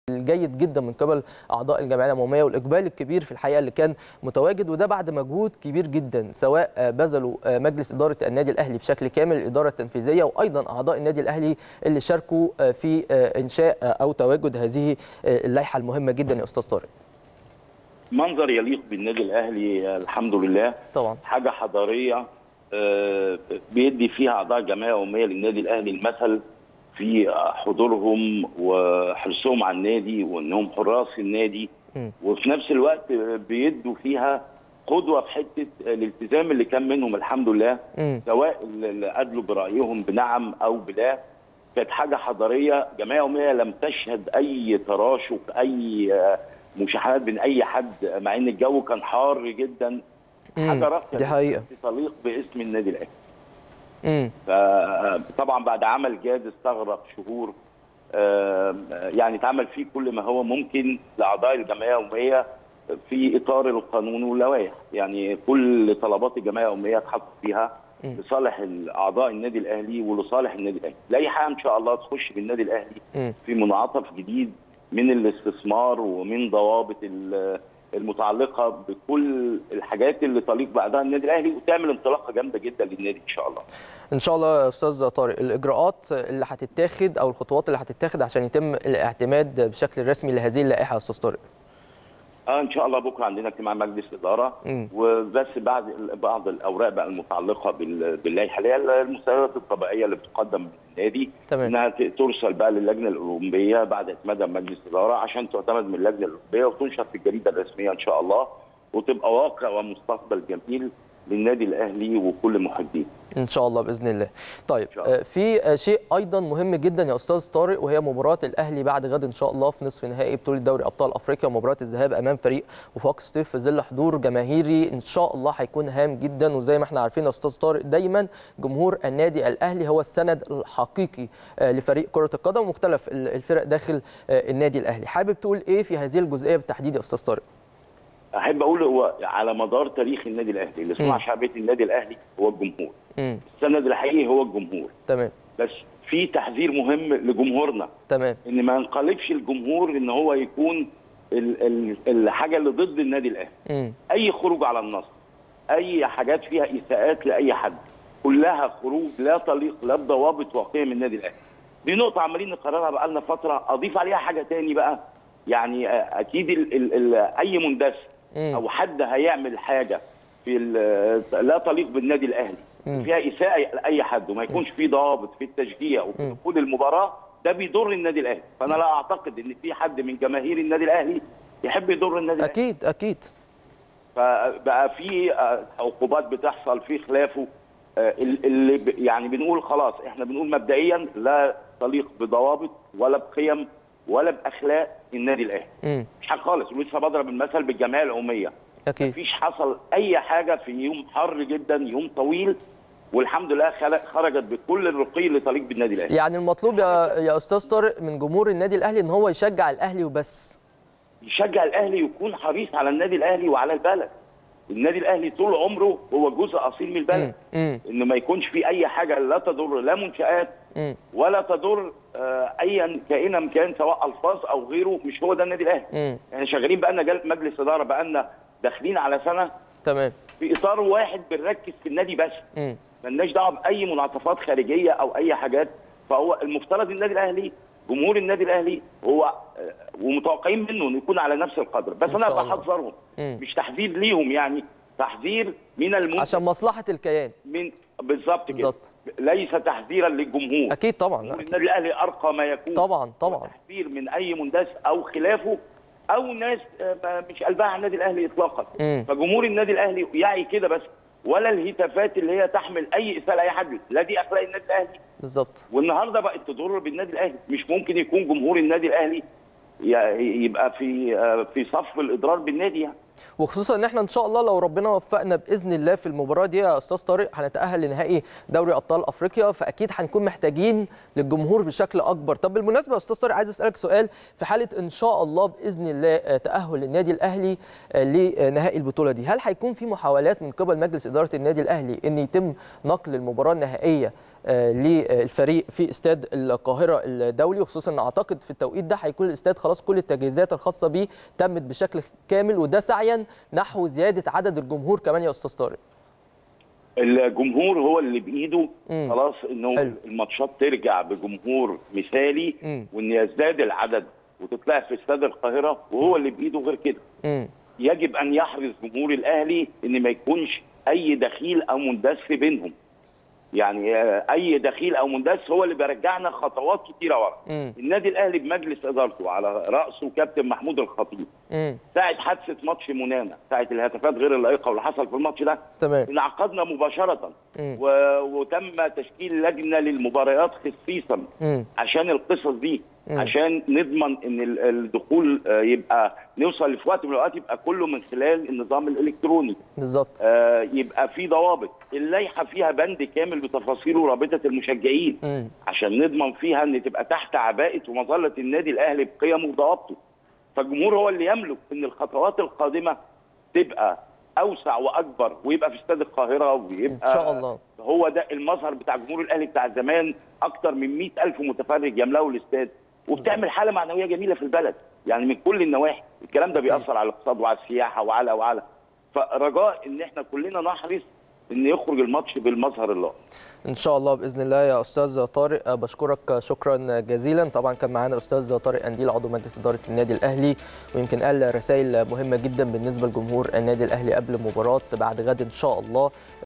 الجيد جدا من قبل اعضاء الجمعيه العموميه والاقبال الكبير في الحقيقه اللي كان متواجد وده بعد مجهود كبير جدا سواء بذلوا مجلس اداره النادي الاهلي بشكل كامل الاداره التنفيذيه وايضا اعضاء النادي الاهلي اللي شاركوا في انشاء او تواجد هذه اللائحه المهمه جدا يا استاذ طارق. منظر يليق بالنادي الاهلي الحمد لله طبعا حاجه حضاريه بيدي فيها اعضاء الجمعيه العموميه للنادي الاهلي المثل في حضورهم وحرصهم على النادي وانهم حراس النادي م. وفي نفس الوقت بيدوا فيها قدوه في حته الالتزام اللي كان منهم الحمد لله م. سواء اللي ادلوا برايهم بنعم او بلا كانت حاجه حضاريه جمعيه عموميه لم تشهد اي تراشق اي مشاحنات بين اي حد مع ان الجو كان حار جدا حاجه راقيه دي حقيقه تليق باسم النادي الاهلي امم فطبعا بعد عمل جاد استغرق شهور يعني اتعمل فيه كل ما هو ممكن لاعضاء الجمعيه العموميه في اطار القانون واللوائح يعني كل طلبات الجمعيه العموميه اتحط فيها لصالح اعضاء النادي الاهلي ولصالح النادي الاهلي لائحه ان شاء الله تخش بالنادي الاهلي في منعطف جديد من الاستثمار ومن ضوابط المتعلقه بكل الحاجات اللي تليق بعدها النادي الاهلي وتعمل انطلاقه جامده جدا للنادي ان شاء الله. ان شاء الله يا استاذ طارق الاجراءات اللي هتتاخد او الخطوات اللي هتتاخد عشان يتم الاعتماد بشكل رسمي لهذه اللائحه يا استاذ طارق. اه ان شاء الله بكره عندنا اجتماع مجلس اداره م. وبس بعد بعض الاوراق بقى المتعلقه باللائحه اللي هي المستندات الطبيعيه اللي بتقدم للنادي تمام. انها ترسل بقى للجنه الاولمبيه بعد اعتمادها مجلس اداره عشان تعتمد من اللجنه الاولمبيه وتنشر في الجريده الرسميه ان شاء الله وتبقى واقع ومستقبل جميل للنادي الاهلي وكل محبيه. ان شاء الله باذن الله. طيب الله. في شيء ايضا مهم جدا يا استاذ طارق وهي مباراه الاهلي بعد غد ان شاء الله في نصف نهائي بطوله دوري ابطال افريقيا مباراه الذهاب امام فريق وفاق سطيف في ظل حضور جماهيري ان شاء الله هيكون هام جدا وزي ما احنا عارفين يا استاذ طارق دايما جمهور النادي الاهلي هو السند الحقيقي لفريق كره القدم ومختلف الفرق داخل النادي الاهلي. حابب تقول ايه في هذه الجزئيه بالتحديد يا استاذ طارق؟ احب اقول هو على مدار تاريخ النادي الاهلي اللي صنع شعبيه النادي الاهلي هو الجمهور مم. السند الحقيقي هو الجمهور تمام بس في تحذير مهم لجمهورنا تمام ان ما ينقلبش الجمهور ان هو يكون ال ال الحاجه اللي ضد النادي الاهلي مم. اي خروج على النص اي حاجات فيها اساءات لاي حد كلها خروج لا تليق لا بضوابط وقيم النادي الاهلي دي نقطه عمالين نقررها بقى لنا فتره اضيف عليها حاجه تاني بقى يعني اكيد ال ال ال اي مندس او حد هيعمل حاجه في لا تليق بالنادي الاهلي مم. فيها اساءه لاي حد وما يكونش في ضوابط في التشجيع وفي دخول المباراه ده بيضر النادي الاهلي فانا لا اعتقد ان في حد من جماهير النادي الاهلي يحب يضر النادي الاهلي اكيد اكيد فبقى في عقوبات بتحصل في خلافه اللي ب- يعني بنقول خلاص احنا بنقول مبدئيا لا تليق بضوابط ولا بقيم ولا باخلاق النادي الاهلي مم. مش حاجه خالص ولسه بضرب المثل بالجمعيه العموميه اكيد مفيش حصل اي حاجه في يوم حر جدا يوم طويل والحمد لله خل- خرجت بكل الرقي اللي تليق بالنادي الاهلي يعني المطلوب يا يا استاذ طارق من جمهور النادي الاهلي ان هو يشجع الاهلي وبس يشجع الاهلي ويكون حريص على النادي الاهلي وعلى البلد النادي الاهلي طول عمره هو جزء اصيل من البلد امم ان ما يكونش في اي حاجه لا تضر لا منشات امم ولا تضر آه، ايا كائنا كان سواء الفاظ او غيره مش هو ده النادي الاهلي امم احنا شغالين بقى لنا مجلس اداره بقى لنا داخلين على سنه تمام في اطار واحد بنركز في النادي بس امم ملناش دعوه باي منعطفات خارجيه او اي حاجات فهو المفترض النادي الاهلي جمهور النادي الاهلي هو آه، ومتوقعين منه انه يكون على نفس القدر بس إن انا شاء الله. بحذرهم مم. مش تحذير ليهم يعني تحذير من المنتج عشان مصلحه الكيان من بالظبط كده بالظبط. ليس تحذيرا للجمهور اكيد طبعا جمهور لا، النادي الاهلي ارقى ما يكون طبعا طبعا تحذير من اي مندس او خلافه او ناس آه، ما- مش قلبها على النادي الاهلي اطلاقا مم. فجمهور النادي الاهلي يعي كده بس ولا الهتافات اللي هي تحمل اي اساءه لاي حد لا دي اخلاق النادي الاهلي بالظبط والنهارده بقت تضر بالنادي الاهلي مش ممكن يكون جمهور النادي الاهلي ي- يبقى في آه، في صف الاضرار بالنادي يعني وخصوصا ان احنا ان شاء الله لو ربنا وفقنا باذن الله في المباراه دي يا استاذ طارق هنتاهل لنهائي دوري ابطال افريقيا فاكيد هنكون محتاجين للجمهور بشكل اكبر طب بالمناسبه يا استاذ طارق عايز اسالك سؤال في حاله ان شاء الله باذن الله آه، تاهل النادي الاهلي آه، لنهائي البطوله دي هل هيكون في محاولات من قبل مجلس اداره النادي الاهلي ان يتم نقل المباراه النهائيه آه، للفريق في استاد القاهره الدولي وخصوصا ان اعتقد في التوقيت ده هيكون الاستاد خلاص كل التجهيزات الخاصه بيه تمت بشكل كامل وده سعيا نحو زياده عدد الجمهور كمان يا استاذ طارق الجمهور هو اللي بايده مم. خلاص انه حلو. الماتشات ترجع بجمهور مثالي مم. وان يزداد العدد وتتلعب في استاد القاهره وهو اللي بايده غير كده امم يجب ان يحرص جمهور الاهلي ان ما يكونش اي دخيل او مندس بينهم يعني آه، اي دخيل او مندس هو اللي بيرجعنا خطوات كتيره ورا امم النادي الاهلي بمجلس ادارته على راسه كابتن محمود الخطيب امم ساعه حادثه ماتش منانا ساعه الهتافات غير اللائقه واللي حصل في الماتش ده تمام انعقدنا مباشره مم. و... وتم تشكيل لجنه للمباريات خصيصا امم عشان القصص دي مم. عشان نضمن ان ال- الدخول آه، يبقى نوصل في وقت من الاوقات يبقى كله من خلال النظام الالكتروني بالظبط آه، يبقى في ضوابط اللائحه فيها بند كامل بتفاصيله ورابطه المشجعين امم عشان نضمن فيها ان تبقى تحت عباءه ومظله النادي الاهلي بقيمه وضوابطه فالجمهور هو اللي يملك ان الخطوات القادمه تبقى اوسع واكبر ويبقى في استاد القاهره ويبقى ان شاء الله هو ده المظهر بتاع جمهور الاهلي بتاع زمان اكتر من 100 الف متفرج يملأوا الاستاد وبتعمل حاله معنويه جميله في البلد يعني من كل النواحي الكلام ده بيأثر على الاقتصاد وعلى السياحه وعلى وعلى فرجاء ان احنا كلنا نحرص ان يخرج الماتش بالمظهر اللائق ان شاء الله باذن الله يا استاذ طارق بشكرك شكرا جزيلا طبعا كان معانا استاذ طارق انديل عضو مجلس اداره النادي الاهلي ويمكن قال رسائل مهمه جدا بالنسبه لجمهور النادي الاهلي قبل مباراه بعد غد ان شاء الله